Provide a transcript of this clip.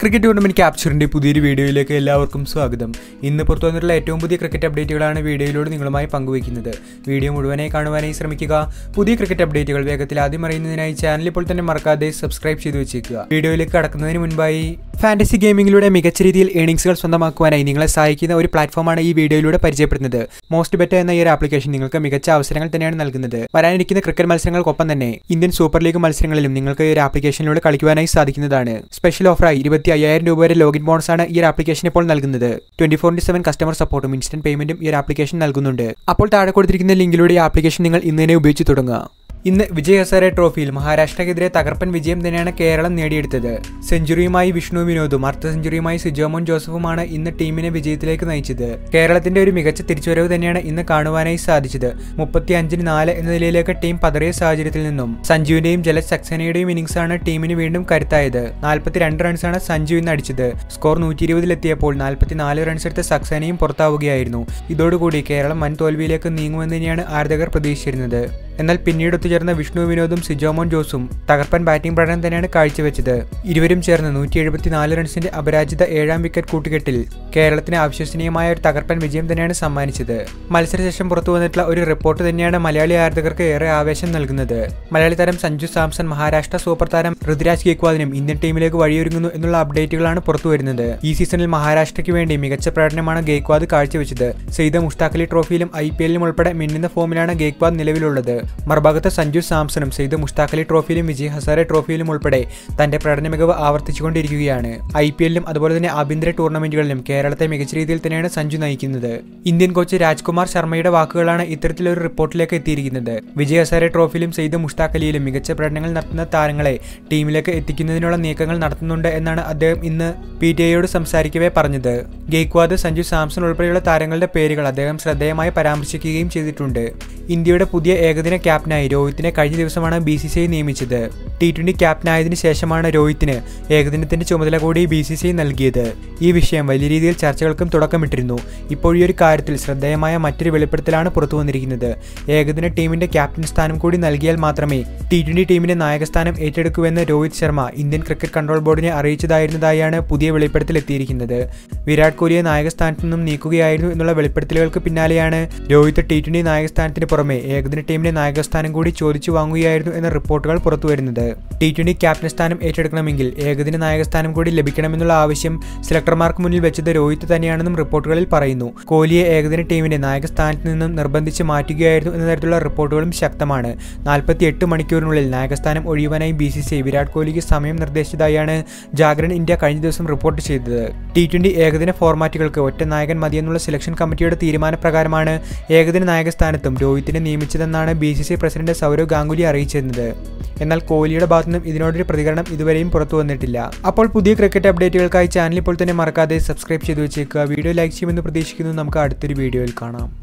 cricket tournament ക്യാപ്ചറിന്റെ പുതിയൊരു വീഡിയോയിലേക്ക് എല്ലാവർക്കും സ്വാഗതം ഇന്ന് പുറത്തു വന്നിട്ടുള്ള ഏറ്റവും പുതിയ ക്രിക്കറ്റ് അപ്ഡേറ്റുകളാണ് വീഡിയോയിലൂടെ നിങ്ങളുമായി പങ്കുവയ്ക്കുന്നത് വീഡിയോ മുഴുവനായി കാണുവാനായി ശ്രമിക്കുക പുതിയ ക്രിക്കറ്റ് അപ്ഡേറ്റുകൾ വേഗത്തിൽ ആദ്യം അറിയുന്നതിനായി ചാനൽ ഇപ്പോൾ തന്നെ മറക്കാതെ സബ്സ്ക്രൈബ് ചെയ്തു വെച്ചേക്കുക വീഡിയോയിലേക്ക് കടക്കുന്നതിന് മുൻപായി ഫാന്റസി ഗെയിമിംഗിലൂടെ മികച്ച രീതിയിൽ ഏണിംഗ്സുകൾ സ്വന്തമാക്കുവാനായി നിങ്ങളെ സഹായിക്കുന്ന ഒരു പ്ലാറ്റ്ഫോമാണ് ഈ വീഡിയോയിലൂടെ പരിചയപ്പെടുന്നത് മോസ്റ്റ് ബെറ്റർ എന്ന ഈ ഒരു ആപ്ലിക്കേഷൻ നിങ്ങൾക്ക് മികച്ച അവസരങ്ങൾ തന്നെയാണ് നൽകുന്നത് വരാനിരിക്കുന്ന ക്രിക്കറ്റ് മത്സരങ്ങൾക്കൊപ്പം തന്നെ ഇന്ത്യൻ സൂപ്പർ ലീഗ് മത്സരങ്ങളിലും നിങ്ങൾക്ക് ഈ ഒരു ആപ്ലിക്കേഷനിലൂടെ കളിക്കുവാനായി സാധിക്കുന്നതാണ് സ്പെഷ്യൽ ഓഫറായി ഇരുപത്തി അയ്യായിരം രൂപ വരെ ലോഗിൻ ബോണസ് ആണ് ഈ ഒരു ആപ്ലിക്കേഷൻ ഇപ്പോൾ നൽകുന്നത് ട്വന്റി ഫോർ സെവൻ കസ്റ്റമർ സപ്പോർട്ടും ഇൻസ്റ്റന്റ് പേയ്മെന്റും ഈ ഒരു ആപ്ലിക്കേഷൻ നൽകുന്നുണ്ട് അപ്പോൾ താഴെ കൊടുത്തിരിക്കുന്ന ലിങ്കിലൂടെ ഈ ആപ്ലിക്കേഷൻ നിങ്ങൾ ഇന്ന് തന്നെ ഉപയോഗിച്ച് തുടങ്ങുക ഇന്ന് വിജയ് ഹസാരെ ട്രോഫിയിൽ മഹാരാഷ്ട്രക്കെതിരെ തകർപ്പൻ വിജയം തന്നെയാണ് കേരളം നേടിയെടുത്തത് സെഞ്ചുറിയുമായി വിഷ്ണു വിനോദും അർദ്ധ സെഞ്ചുറിയുമായി സിജോമോൻ ജോസഫുമാണ് ഇന്ന് ടീമിനെ വിജയത്തിലേക്ക് നയിച്ചത് കേരളത്തിന്റെ ഒരു മികച്ച തിരിച്ചുവരവ് തന്നെയാണ് ഇന്ന് കാണുവാനായി സാധിച്ചത് മുപ്പത്തി അഞ്ചിന് നാല് എന്ന നിലയിലേക്ക് ടീം പതറിയ സാഹചര്യത്തിൽ നിന്നും സഞ്ജുവിന്റെയും ജലജ് സക്സേനയുടെയും ഇന്നിംഗ്സാണ് ടീമിന് വീണ്ടും കരുത്തായത് നാൽപ്പത്തിരണ്ട് റൺസാണ് സഞ്ജു ഇന്ന് അടിച്ചത് സ്കോർ നൂറ്റി ഇരുപതിലെത്തിയപ്പോൾ നാൽപ്പത്തിനാല് റൺസ് എടുത്ത സക്സേനയും പുറത്താവുകയായിരുന്നു ഇതോടുകൂടി കേരളം വൻ തോൽവിയിലേക്ക് നീങ്ങുമെന്ന് തന്നെയാണ് ആരാധകർ പ്രതീക്ഷിച്ചിരുന്നത് എന്നാൽ പിന്നീട് ഒത്തുചേർന്ന വിഷ്ണു വിനോദും സിജോമോൻ ജോസും തകർപ്പൻ ബാറ്റിംഗ് പ്രകടനം തന്നെയാണ് കാഴ്ചവെച്ചത് ഇരുവരും ചേർന്ന് നൂറ്റി എഴുപത്തിനാല് റൺസിന്റെ അപരാജിത ഏഴാം വിക്കറ്റ് കൂട്ടുകെട്ടിൽ കേരളത്തിന് അവിശ്വസനീയമായ ഒരു തകർപ്പൻ വിജയം തന്നെയാണ് സമ്മാനിച്ചത് മത്സരശേഷം പുറത്തു വന്നിട്ടുള്ള ഒരു റിപ്പോർട്ട് തന്നെയാണ് മലയാളി ആരാധകർക്ക് ഏറെ ആവേശം നൽകുന്നത് മലയാളി താരം സഞ്ജു സാംസൺ മഹാരാഷ്ട്ര സൂപ്പർ താരം ഋതുരാജ് ഗേക്വാദിനും ഇന്ത്യൻ ടീമിലേക്ക് വഴിയൊരുങ്ങുന്നു എന്നുള്ള അപ്ഡേറ്റുകളാണ് പുറത്തു വരുന്നത് ഈ സീസണിൽ മഹാരാഷ്ട്രയ്ക്ക് വേണ്ടി മികച്ച പ്രകടനമാണ് ഗേക്വാദ് കാഴ്ചവെച്ചത് സെയ്ദ് മുഷ്താഖ് അലി ട്രോഫിയിലും ഐ പി എല്ലിലും ഉൾപ്പെടെ മിന്നുന്ന ഫോമിലാണ് ഗേക്വാദ് നിലവിലുള്ളത് മറുഭാഗത്ത് സഞ്ജു സാംസണും സെയ്ദ് മുഷ്താഖ് അലി ട്രോഫിയിലും വിജയ് ഹസാരെ ട്രോഫിയിലും ഉൾപ്പെടെ തന്റെ പ്രകടന മികവ് ആവർത്തിച്ചുകൊണ്ടിരിക്കുകയാണ് ഐ പി എല്ലിലും അതുപോലെ തന്നെ ആഭ്യന്തര ടൂർണമെന്റുകളിലും കേരളത്തെ മികച്ച രീതിയിൽ തന്നെയാണ് സഞ്ജു നയിക്കുന്നത് ഇന്ത്യൻ കോച്ച് രാജ്കുമാർ ശർമ്മയുടെ വാക്കുകളാണ് ഇത്തരത്തിലൊരു റിപ്പോർട്ടിലേക്ക് എത്തിയിരിക്കുന്നത് വിജയ് ഹസാരെ ട്രോഫിയിലും സെയ്ദ് മുഷ്താഖ് അലിയിലും മികച്ച പ്രകടനങ്ങൾ നടത്തുന്ന താരങ്ങളെ ടീമിലേക്ക് എത്തിക്കുന്നതിനുള്ള നീക്കങ്ങൾ നടത്തുന്നുണ്ട് എന്നാണ് അദ്ദേഹം ഇന്ന് പി ടി ഐയോട് സംസാരിക്കവേ പറഞ്ഞത് ഗെയ്ക്വാദ് സഞ്ജു സാംസൺ ഉൾപ്പെടെയുള്ള താരങ്ങളുടെ പേരുകൾ അദ്ദേഹം ശ്രദ്ധേയമായി പരാമർശിക്കുകയും ചെയ്തിട്ടുണ്ട് ഇന്ത്യയുടെ പുതിയ ഏകദിന ക്യാപ്റ്റനായി രോഹിത്തിനെ കഴിഞ്ഞ ദിവസമാണ് ബി സി സി ഐ നിയമിച്ചത് ടി ട്വന്റി ക്യാപ്റ്റനായതിനു ശേഷമാണ് രോഹിത്തിന് ഏകദിനത്തിന്റെ ചുമതല കൂടി ബി സി സി ഐ നൽകിയത് ഈ വിഷയം വലിയ രീതിയിൽ ചർച്ചകൾക്കും തുടക്കമിട്ടിരുന്നു ഇപ്പോൾ ഈ ഒരു കാര്യത്തിൽ ശ്രദ്ധേയമായ മറ്റൊരു വെളിപ്പെടുത്തലാണ് പുറത്തു വന്നിരിക്കുന്നത് ഏകദിന ടീമിന്റെ ക്യാപ്റ്റൻ സ്ഥാനം കൂടി നൽകിയാൽ മാത്രമേ ടി ട്വന്റി ടീമിന്റെ നായകസ്ഥാനം ഏറ്റെടുക്കുമെന്ന് Rohit Sharma Indian cricket control ബോർഡിനെ അറിയിച്ചതായിരുന്നതായാണ് പുതിയ വെളിപ്പെടുത്തൽ എത്തിയിരിക്കുന്നത് വിരാട് കോഹ്ലിയെ നായകസ്ഥാനത്ത് നിന്നും നീക്കുകയായിരുന്നു എന്നുള്ള വെളിപ്പെടുത്തലുകൾക്ക് പിന്നാലെയാണ് രോഹിത് ടി ട്വന്റി നായകസ്ഥാനത്തിന് പുറമെ ഏകദിന ടീമിന്റെ നായകസ്ഥാനം കൂടി ചോദിച്ചു വാങ്ങുകയായിരുന്നു എന്ന റിപ്പോർട്ടുകൾ പുറത്തുവരുന്നത് ടി ട്വന്റി ക്യാപ്റ്റൻ സ്ഥാനം ഏറ്റെടുക്കണമെങ്കിൽ ഏകദിന നായകസ്ഥാനം കൂടി ലഭിക്കണമെന്നുള്ള ആവശ്യം സെലക്ടർമാർക്ക് മുന്നിൽ വെച്ചത് രോഹിത് തന്നെയാണെന്നും റിപ്പോർട്ടുകളിൽ പറയുന്നു കോഹ്ലിയെ ഏകദിന ടീമിന്റെ നായകസ്ഥാനത്ത് നിന്നും നിർബന്ധിച്ച് മാറ്റുകയായിരുന്നു എന്ന തരത്തിലുള്ള റിപ്പോർട്ടുകളും ശക്തമാണ് നാൽപ്പത്തി എട്ട് മണിക്കൂറിനുള്ളിൽ നായകസ്ഥാനം ഒഴിയുവാനായി ബി സി സി വിരാട് കോഹ്ലിക്ക് സമയം നിർദ്ദേശിച്ചതായാണ് ജാഗരൺ ഇന്ത്യ കഴിഞ്ഞ ദിവസം റിപ്പോർട്ട് ചെയ്തത് ടി ട്വന്റി ഏകദിന ഫോർമാറ്റുകൾക്ക് ഒറ്റ നായകൻ മതിയെന്നുള്ള സെലക്ഷൻ കമ്മിറ്റിയുടെ തീരുമാനപ്രകാരമാണ് ഏകദിന നായകസ്ഥാനത്തും രോഹിത്തിനെ നിയമിച്ചതെന്നാണ് B C C president Sourav Ganguly അറിയിച്ചിരുന്നത് എന്നാൽ കോഹ്ലിയുടെ ഭാഗത്തുനിന്നും ഇതിനോടൊരു പ്രതികരണം ഇതുവരെയും പുറത്തു വന്നിട്ടില്ല അപ്പോൾ പുതിയ ക്രിക്കറ്റ് അപ്ഡേറ്റുകൾക്കായി ചാനൽ ഇപ്പോൾ തന്നെ മറക്കാതെ സബ്സ്ക്രൈബ് ചെയ്തു വെച്ചേക്കുക വീഡിയോ ലൈക്ക് ചെയ്യുമെന്ന് പ്രതീക്ഷിക്കുന്നു നമുക്ക് അടുത്തൊരു വീഡിയോയിൽ കാണാം